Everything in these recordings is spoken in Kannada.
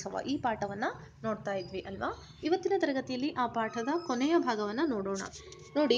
ಗಣರಾಜ್ಯೋತ್ಸವ ಈ ಪಾಠವನ್ನು ನೋಡ್ತಾ ಇದ್ವಿ ಅಲ್ವಾ ಇವತ್ತಿನ ತರಗತಿಯಲ್ಲಿ ಆ ಪಾಠದ ಕೊನೆಯ ಭಾಗವನ್ನು ನೋಡೋಣ ನೋಡಿ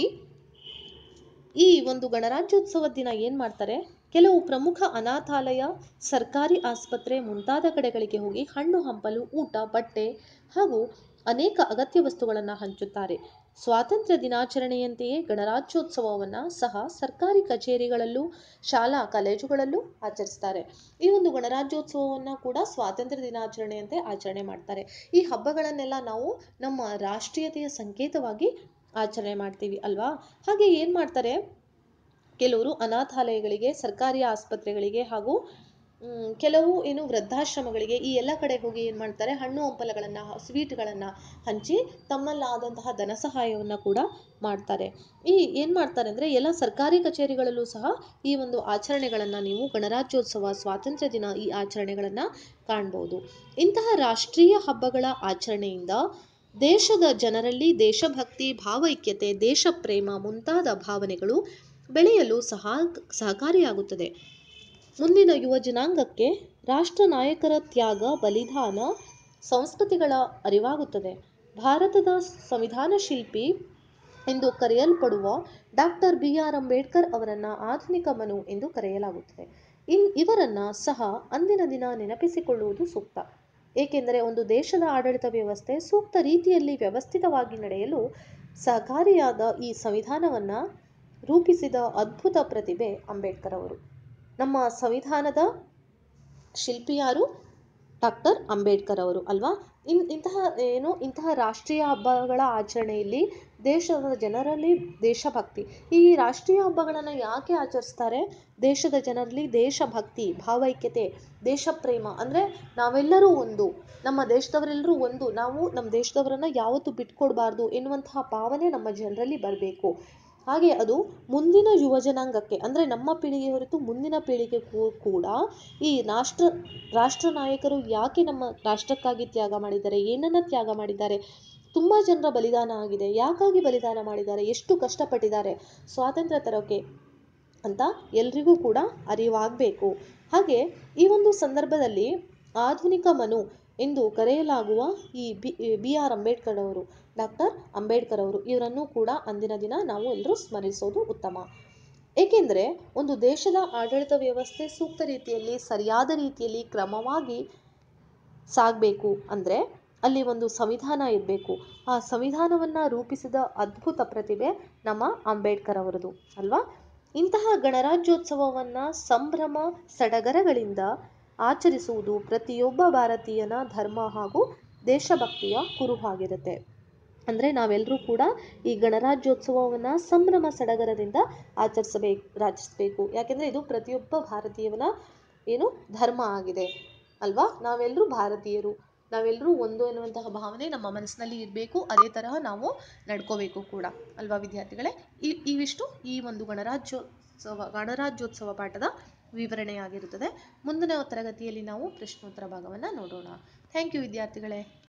ಈ ಒಂದು ಗಣರಾಜ್ಯೋತ್ಸವದ ದಿನ ಏನು ಮಾಡ್ತಾರೆ ಕೆಲವು ಪ್ರಮುಖ ಅನಾಥಾಲಯ ಸರ್ಕಾರಿ ಆಸ್ಪತ್ರೆ ಮುಂತಾದ ಕಡೆಗಳಿಗೆ ಹೋಗಿ ಹಣ್ಣು ಹಂಪಲು ಊಟ ಬಟ್ಟೆ ಹಾಗೂ ಅನೇಕ ಅಗತ್ಯ ವಸ್ತುಗಳನ್ನು ಹಂಚುತ್ತಾರೆ ಸ್ವಾತಂತ್ರ್ಯ ದಿನಾಚರಣೆಯಂತೆಯೇ ಗಣರಾಜ್ಯೋತ್ಸವವನ್ನು ಸಹ ಸರ್ಕಾರಿ ಕಚೇರಿಗಳಲ್ಲೂ ಶಾಲಾ ಕಾಲೇಜುಗಳಲ್ಲೂ ಆಚರಿಸ್ತಾರೆ ಈ ಒಂದು ಗಣರಾಜ್ಯೋತ್ಸವವನ್ನು ಕೂಡ ಸ್ವಾತಂತ್ರ್ಯ ದಿನಾಚರಣೆಯಂತೆ ಆಚರಣೆ ಮಾಡ್ತಾರೆ ಈ ಹಬ್ಬಗಳನ್ನೆಲ್ಲ ನಾವು ನಮ್ಮ ರಾಷ್ಟ್ರೀಯತೆಯ ಸಂಕೇತವಾಗಿ ಆಚರಣೆ ಮಾಡ್ತೀವಿ ಅಲ್ವಾ ಹಾಗೆ ಏನು ಮಾಡ್ತಾರೆ ಕೆಲವರು ಅನಾಥಾಲಯಗಳಿಗೆ ಸರ್ಕಾರಿ ಆಸ್ಪತ್ರೆಗಳಿಗೆ ಹಾಗೂ ಮ್, ಕೆಲವು ಏನು ವೃದ್ಧಾಶ್ರಮಗಳಿಗೆ ಈ ಎಲ್ಲ ಕಡೆ ಹೋಗಿ ಏನು ಮಾಡ್ತಾರೆ ಹಣ್ಣು ಹಂಪಲಗಳನ್ನು ಸ್ವೀಟ್ಗಳನ್ನು ಹಂಚಿ ತಮ್ಮಲ್ಲಾದಂತಹ ಧನ ಸಹಾಯವನ್ನು ಕೂಡ ಮಾಡ್ತಾರೆ ಈ ಏನು ಮಾಡ್ತಾರೆ ಅಂದರೆ ಎಲ್ಲ ಸರ್ಕಾರಿ ಕಚೇರಿಗಳಲ್ಲೂ ಸಹ ಈ ಒಂದು ಆಚರಣೆಗಳನ್ನು ನೀವು ಗಣರಾಜ್ಯೋತ್ಸವ ಸ್ವಾತಂತ್ರ್ಯ ದಿನ ಈ ಆಚರಣೆಗಳನ್ನು ಕಾಣ್ಬೋದು ಇಂತಹ ರಾಷ್ಟ್ರೀಯ ಹಬ್ಬಗಳ ಆಚರಣೆಯಿಂದ ದೇಶದ ಜನರಲ್ಲಿ ದೇಶಭಕ್ತಿ ಭಾವೈಕ್ಯತೆ ದೇಶ ಪ್ರೇಮ ಮುಂತಾದ ಭಾವನೆಗಳು ಬೆಳೆಯಲು ಸಹ ಸಹಕಾರಿಯಾಗುತ್ತದೆ ಮುಂದಿನ ಯುವ ಜನಾಂಗಕ್ಕೆ ರಾಷ್ಟ್ರ ನಾಯಕರ ತ್ಯಾಗ ಬಲಿದಾನ ಸಂಸ್ಕೃತಿಗಳ ಅರಿವಾಗುತ್ತದೆ ಭಾರತದ ಸಂವಿಧಾನ ಶಿಲ್ಪಿ ಎಂದು ಕರೆಯಲ್ಪಡುವ ಡಾಕ್ಟರ್ ಬಿ ಆರ್ ಅಂಬೇಡ್ಕರ್ ಅವರನ್ನು ಆಧುನಿಕ ಮನು ಎಂದು ಕರೆಯಲಾಗುತ್ತದೆ ಇನ್ ಇವರನ್ನು ಸಹ ಅಂದಿನ ದಿನ ನೆನಪಿಸಿಕೊಳ್ಳುವುದು ಸೂಕ್ತ ಏಕೆಂದರೆ ಒಂದು ದೇಶದ ಆಡಳಿತ ವ್ಯವಸ್ಥೆ ಸೂಕ್ತ ರೀತಿಯಲ್ಲಿ ವ್ಯವಸ್ಥಿತವಾಗಿ ನಡೆಯಲು ಸಹಕಾರಿಯಾದ ಈ ಸಂವಿಧಾನವನ್ನು ರೂಪಿಸಿದ ಅದ್ಭುತ ಪ್ರತಿಭೆ ಅಂಬೇಡ್ಕರ್ ಅವರು ನಮ್ಮ ಸಂವಿಧಾನದ ಶಿಲ್ಪಿ ಯಾರು ಡಾಕ್ಟರ್ ಅಂಬೇಡ್ಕರ್ ಅವರು ಅಲ್ವಾ ಇನ್ ಇಂತಹ ಏನು ಇಂತಹ ರಾಷ್ಟ್ರೀಯ ಹಬ್ಬಗಳ ಆಚರಣೆಯಲ್ಲಿ ದೇಶದ ಜನರಲ್ಲಿ ದೇಶಭಕ್ತಿ ಈ ರಾಷ್ಟ್ರೀಯ ಹಬ್ಬಗಳನ್ನು ಯಾಕೆ ಆಚರಿಸ್ತಾರೆ ದೇಶದ ಜನರಲ್ಲಿ ದೇಶಭಕ್ತಿ ಭಾವೈಕ್ಯತೆ ದೇಶ ಪ್ರೇಮ ಅಂದರೆ ನಾವೆಲ್ಲರೂ ಒಂದು ನಮ್ಮ ದೇಶದವರೆಲ್ಲರೂ ಒಂದು ನಾವು ನಮ್ಮ ದೇಶದವರನ್ನು ಯಾವತ್ತೂ ಬಿಟ್ಕೊಡ್ಬಾರ್ದು ಎನ್ನುವಂತಹ ಭಾವನೆ ನಮ್ಮ ಜನರಲ್ಲಿ ಬರಬೇಕು ಹಾಗೆ ಅದು ಮುಂದಿನ ಯುವ ಜನಾಂಗಕ್ಕೆ ಅಂದರೆ ನಮ್ಮ ಪೀಳಿಗೆ ಹೊರತು ಮುಂದಿನ ಪೀಳಿಗೆಗೂ ಕೂಡ ಈ ರಾಷ್ಟ್ರ ರಾಷ್ಟ್ರ ನಾಯಕರು ಯಾಕೆ ನಮ್ಮ ರಾಷ್ಟ್ರಕ್ಕಾಗಿ ತ್ಯಾಗ ಮಾಡಿದ್ದಾರೆ ಏನನ್ನ ತ್ಯಾಗ ಮಾಡಿದ್ದಾರೆ ತುಂಬ ಜನರ ಬಲಿದಾನ ಆಗಿದೆ ಯಾಕಾಗಿ ಬಲಿದಾನ ಮಾಡಿದ್ದಾರೆ ಎಷ್ಟು ಕಷ್ಟಪಟ್ಟಿದ್ದಾರೆ ಸ್ವಾತಂತ್ರ್ಯ ತರೋಕೆ ಅಂತ ಎಲ್ರಿಗೂ ಕೂಡ ಅರಿವಾಗಬೇಕು ಹಾಗೆ ಈ ಒಂದು ಸಂದರ್ಭದಲ್ಲಿ ಆಧುನಿಕ ಮನು ಎಂದು ಕರೆಯಲಾಗುವ ಈ ಬಿ ಬಿ ಆರ್ ಅಂಬೇಡ್ಕರ್ ಅವರು ಡಾಕ್ಟರ್ ಅಂಬೇಡ್ಕರ್ ಅವರು ಇವರನ್ನು ಕೂಡ ಅಂದಿನ ದಿನ ನಾವು ಎಲ್ಲರೂ ಸ್ಮರಿಸೋದು ಉತ್ತಮ ಏಕೆಂದರೆ ಒಂದು ದೇಶದ ಆಡಳಿತ ವ್ಯವಸ್ಥೆ ಸೂಕ್ತ ರೀತಿಯಲ್ಲಿ ಸರಿಯಾದ ರೀತಿಯಲ್ಲಿ ಕ್ರಮವಾಗಿ ಸಾಗಬೇಕು ಅಂದರೆ ಅಲ್ಲಿ ಒಂದು ಸಂವಿಧಾನ ಇರಬೇಕು ಆ ಸಂವಿಧಾನವನ್ನು ರೂಪಿಸಿದ ಅದ್ಭುತ ಪ್ರತಿಭೆ ನಮ್ಮ ಅಂಬೇಡ್ಕರ್ ಅವರದು ಅಲ್ವಾ ಇಂತಹ ಗಣರಾಜ್ಯೋತ್ಸವವನ್ನು ಸಂಭ್ರಮ ಸಡಗರಗಳಿಂದ ಆಚರಿಸುವುದು ಪ್ರತಿಯೊಬ್ಬ ಭಾರತೀಯನ ಧರ್ಮ ಹಾಗೂ ದೇಶಭಕ್ತಿಯ ಕುರುಹಾಗಿರುತ್ತೆ ಅಂದರೆ ನಾವೆಲ್ಲರೂ ಕೂಡ ಈ ಗಣರಾಜ್ಯೋತ್ಸವವನ್ನು ಸಂಭ್ರಮ ಸಡಗರದಿಂದ ಆಚರಿಸಬೇಕು ಆಚರಿಸಬೇಕು ಯಾಕೆಂದರೆ ಇದು ಪ್ರತಿಯೊಬ್ಬ ಭಾರತೀಯನ ಏನು ಧರ್ಮ ಆಗಿದೆ ಅಲ್ವಾ ನಾವೆಲ್ಲರೂ ಭಾರತೀಯರು ನಾವೆಲ್ಲರೂ ಒಂದು ಎನ್ನುವಂತಹ ಭಾವನೆ ನಮ್ಮ ಮನಸ್ಸಿನಲ್ಲಿ ಇರಬೇಕು ಅದೇ ತರಹ ನಾವು ನಡ್ಕೋಬೇಕು ಕೂಡ ಅಲ್ವಾ ವಿದ್ಯಾರ್ಥಿಗಳೇ ಈ ಇವಿಷ್ಟು ಈ ಒಂದು ಗಣರಾಜ್ಯೋತ್ಸವ ಗಣರಾಜ್ಯೋತ್ಸವ ಪಾಠದ ವಿವರಣೆಯಾಗಿರುತ್ತದೆ ಮುಂದಿನ ತರಗತಿಯಲ್ಲಿ ನಾವು ಪ್ರಶ್ನೋತ್ತರ ಭಾಗವನ್ನು ನೋಡೋಣ ಥ್ಯಾಂಕ್ ಯು ವಿದ್ಯಾರ್ಥಿಗಳೇ